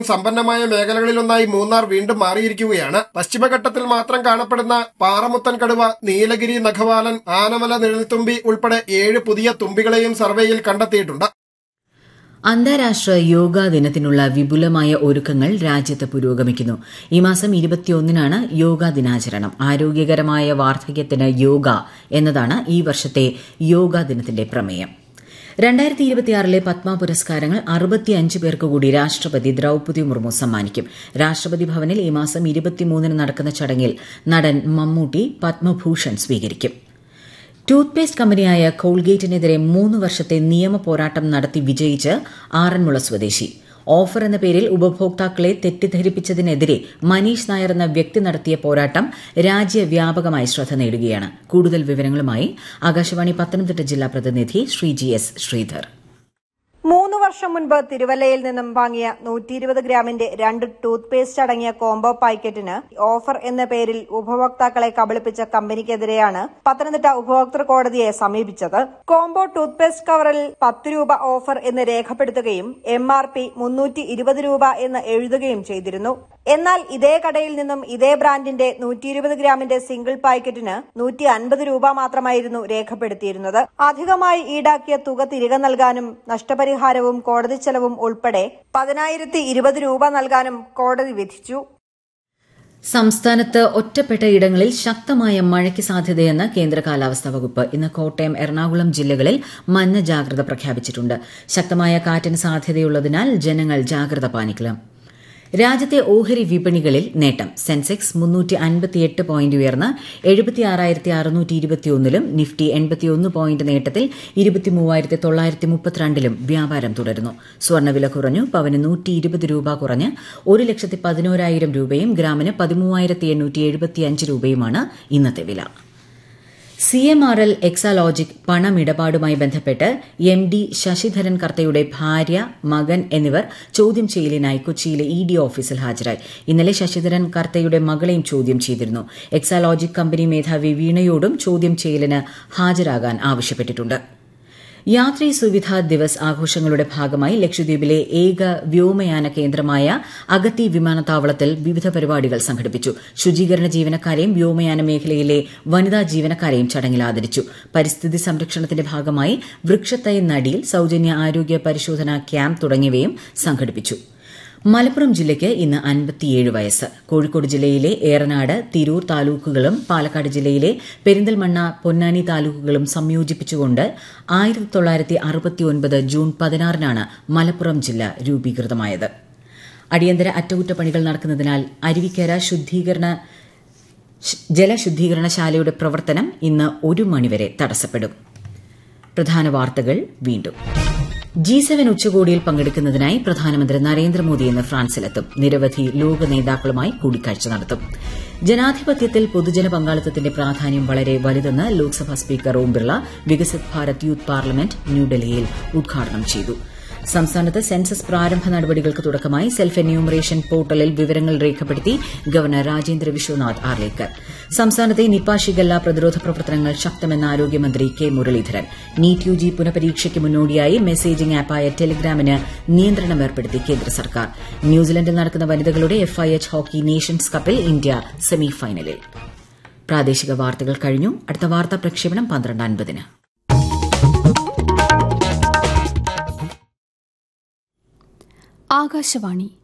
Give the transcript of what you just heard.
സമ്പന്നമായ മേഖലകളിലൊന്നായി മൂന്നാർ വീണ്ടും മാറിയിരിക്കുകയാണ് പശ്ചിമഘട്ടത്തിൽ മാത്രം കാണപ്പെടുന്ന പാറമുത്തൻ കടുവ നീലഗിരി നഖവാലൻ ആനമല നിഴൽത്തുമ്പി ഉൾപ്പെടെ ഏഴ് പുതിയ തുമ്പികളെയും സർവേയിൽ കണ്ടെത്തിയിട്ടുണ്ട് അന്താരാഷ്ട്ര യോഗാ ദിനത്തിനുള്ള വിപുലമായ ഒരുക്കങ്ങൾ രാജ്യത്ത് പുരോഗമിക്കുന്നു ഈ മാസം ഇരുപത്തിയൊന്നിനാണ് യോഗാ ദിനാചരണം ആരോഗ്യകരമായ വാർദ്ധക്യത്തിന് യോഗ എന്നതാണ് ഈ വർഷത്തെ യോഗാ ദിനത്തിന്റെ പ്രമേയം രണ്ടായിരത്തി ഇരുപത്തിയാറിലെ പത്മ പുരസ്കാരങ്ങൾ അറുപത്തിയഞ്ച് പേർക്ക് കൂടി രാഷ്ട്രപതി ദ്രൌപതി മുർമു സമ്മാനിക്കും രാഷ്ട്രപതി ഭവനിൽ ഈ മാസം ഇരുപത്തിമൂന്നിന് നടക്കുന്ന ചടങ്ങിൽ നടൻ മമ്മൂട്ടി പത്മഭൂഷൺ സ്വീകരിക്കും ടൂത്ത് പേസ്റ്റ് കമ്പനിയായ കോൾഗേറ്റിനെതിരെ മൂന്ന് വർഷത്തെ നിയമ പോരാട്ടം നടത്തി വിജയിച്ച് ആറന്മുള സ്വദേശി ഓഫർ എന്ന പേരിൽ ഉപഭോക്താക്കളെ തെറ്റിദ്ധരിപ്പിച്ചതിനെതിരെ മനീഷ് നായർ എന്ന വ്യക്തി നടത്തിയ പോരാട്ടം രാജ്യവ്യാപകമായി ശ്രദ്ധ നേടുകയാണ് കൂടുതൽ വിവരങ്ങളുമായി ആകാശവാണി പത്തനംതിട്ട ജില്ലാ പ്രതിനിധി ശ്രീജി എസ് ശ്രീധർ മൂന്ന് വർഷം മുൻപ് തിരുവല്ലയിൽ നിന്നും വാങ്ങിയ നൂറ്റി ഇരുപത് ഗ്രാമിന്റെ രണ്ട് ടൂത്ത് പേസ്റ്റ് അടങ്ങിയ കോംബോ പാക്കറ്റിന് ഓഫർ എന്ന പേരിൽ ഉപഭോക്താക്കളെ കബളിപ്പിച്ച കമ്പനിക്കെതിരെയാണ് പത്തനംതിട്ട ഉപഭോക്തൃ കോടതിയെ സമീപിച്ചത് കോംബോ ടൂത്ത് പേസ്റ്റ് കവറിൽ പത്ത് രൂപ ഓഫർ എന്ന് രേഖപ്പെടുത്തുകയും എം ആർ പി മുന്നൂറ്റി ഇരുപത് രൂപ എന്ന് എഴുതുകയും ചെയ്തിരുന്നു എന്നാൽ ഇതേ കടയിൽ നിന്നും ഇതേ ബ്രാൻഡിന്റെ നൂറ്റി ഇരുപത് ഗ്രാമിന്റെ സിംഗിൾ പാക്കറ്റിന് നൂറ്റി അൻപത് രൂപ മാത്രമായിരുന്നു രേഖപ്പെടുത്തിയിരുന്നത് അധികമായി ഈടാക്കിയ തുക തിരികെ നൽകാനും നഷ്ടപരിഹാരവും കോടതി ചെലവും ഉൾപ്പെടെ പതിനായിരത്തി ഇരുപത് രൂപ നൽകാനും കോടതി വിധിച്ചു സംസ്ഥാനത്ത് ഒറ്റപ്പെട്ട ഇടങ്ങളിൽ ശക്തമായ മഴയ്ക്ക് സാധ്യതയെന്ന് കേന്ദ്ര കാലാവസ്ഥാ വകുപ്പ് ഇന്ന് കോട്ടയം എറണാകുളം ജില്ലകളിൽ മഞ്ഞ ജാഗ്രത പ്രഖ്യാപിച്ചിട്ടുണ്ട് ശക്തമായ കാറ്റിന് സാധ്യതയുള്ളതിനാൽ ജനങ്ങൾ ജാഗ്രത പാലിക്കണം രാജ്യത്തെ ഓഹരി വിപണികളിൽ നേട്ടം സെൻസെക്സ് മുന്നൂറ്റി അൻപത്തിയെട്ട് പോയിന്റ് ഉയർന്ന് എഴുപത്തിയാറായിരത്തി അറുന്നൂറ്റി ഇരുപത്തിയൊന്നിലും നിഫ്റ്റി എൺപത്തിയൊന്ന് പോയിന്റ് നേട്ടത്തിൽ ഇരുപത്തിമൂവായിരത്തി തൊള്ളായിരത്തി മുപ്പത്തിരണ്ടിലും വ്യാപാരം തുടരുന്നു സ്വർണ്ണവില കുറഞ്ഞു പവന് നൂറ്റി ഇരുപത് രൂപ കുറഞ്ഞ് ഒരു ലക്ഷത്തി പതിനോരായിരം രൂപയും ഗ്രാമിന് പതിമൂവായിരത്തി എണ്ണൂറ്റി എഴുപത്തിയഞ്ച് രൂപയുമാണ് ഇന്നത്തെ വില C M R L Exalogic പണമിടപാടുമായി ബന്ധപ്പെട്ട് എം ഡി ശശിധരൻ കർത്തയുടെ ഭാര്യ മകൻ എന്നിവർ ചോദ്യം ചെയ്യലിനായി കൊച്ചിയിലെ ഇ ഡി ഓഫീസിൽ ഹാജരായി ഇന്നലെ ശശിധരൻ കർത്തയുടെ മകളെയും ചോദ്യം ചെയ്തിരുന്നു എക്സാലോജിക് കമ്പനി മേധാവി വീണയോടും ചോദ്യം ചെയ്യലിന് ഹാജരാകാൻ ആവശ്യപ്പെട്ടിട്ടുണ്ട് യാത്രി സുവിധ ദിവസ് ആഘോഷങ്ങളുടെ ഭാഗമായി ലക്ഷദ്വീപിലെ ഏക വ്യോമയാന കേന്ദ്രമായ അഗത്തി വിമാനത്താവളത്തിൽ വിവിധ പരിപാടികൾ സംഘടിപ്പിച്ചു ശുചീകരണ ജീവനക്കാരെയും വ്യോമയാന മേഖലയിലെ വനിതാ ജീവനക്കാരെയും ചടങ്ങിൽ ആദരിച്ചു പരിസ്ഥിതി സംരക്ഷണത്തിന്റെ ഭാഗമായി വൃക്ഷത്തൈ നടിയിൽ സൌജന്യ ആരോഗ്യ പരിശോധനാ ക്യാമ്പ് തുടങ്ങിയവയും സംഘടിപ്പിച്ചു മലപ്പുറം ജില്ലയ്ക്ക് ഇന്ന് അൻപത്തിയേഴ് വയസ്സ് കോഴിക്കോട് ജില്ലയിലെ ഏറനാട് തിരൂർ താലൂക്കുകളും പാലക്കാട് ജില്ലയിലെ പെരിന്തൽമണ്ണ പൊന്നാനി താലൂക്കുകളും സംയോജിപ്പിച്ചുകൊണ്ട് ആയിരത്തി തൊള്ളായിരത്തി അറുപത്തിയൊൻപത് ജൂൺ പതിനാറിനാണ് മലപ്പുറം ജില്ല രൂപീകൃതമായത് അടിയന്തര അറ്റകുറ്റപ്പണികൾ നടക്കുന്നതിനാൽ അരുവിക്കര ശുദ്ധീകരണ ജലശുദ്ധീകരണശാലയുടെ പ്രവർത്തനം ഇന്ന് ഒരു മണിവരെ തടസ്സപ്പെടും പ്രധാന വാർത്തകൾ വീണ്ടും ജി സെവൻ ഉച്ചകോടിയിൽ പങ്കെടുക്കുന്നതിനായി പ്രധാനമന്ത്രി നരേന്ദ്രമോദി ഇന്ന് ഫ്രാൻസിലെത്തും നിരവധി ലോക നേതാക്കളുമായി കൂടിക്കാഴ്ച നടത്തും ജനാധിപത്യത്തിൽ പൊതുജന പങ്കാളിത്തത്തിന്റെ പ്രാധാന്യം വളരെ വലുതെന്ന് Lok Sabha speaker Om Birla Viksit Bharat youth parliament ന്യൂഡൽഹിയിൽ ഉദ്ഘാടനം ചെയ്തു സംസ്ഥാനത്ത് സെൻസസ് പ്രാരംഭ നടപടികൾക്ക് തുടക്കമായി സെൽഫ് എന്യൂമറേഷൻ പോർട്ടലിൽ വിവരങ്ങൾ രേഖപ്പെടുത്തി ഗവർണർ രാജേന്ദ്ര വിശ്വനാഥ് ആർലേക്കർ സംസ്ഥാനത്തെ നിപ ഷിഗല്ല പ്രതിരോധ പ്രവർത്തനങ്ങൾ ശക്തമെന്ന് ആരോഗ്യമന്ത്രി K Muraleedharan NEET U G പുനഃപരീക്ഷയ്ക്ക് മുന്നോടിയായി മെസ്സേജിംഗ് ആപ്പായ ടെലിഗ്രാമിന് നിയന്ത്രണം ഏർപ്പെടുത്തി കേന്ദ്ര സർക്കാർ ന്യൂസിലൻഡിൽ നടക്കുന്ന വനിതകളുടെ എഫ്ഐഎച്ച് ഹോക്കി നേഷൻസ് കപ്പിൽ ഇന്ത്യ സെമിഫൈനലിൽ പ്രാദേശിക വാർത്തകൾ കഴിഞ്ഞു അടുത്ത വാർത്താ പ്രക്ഷേപണം പന്ത്രണ്ട് അൻപതിന് ആകാശവാണി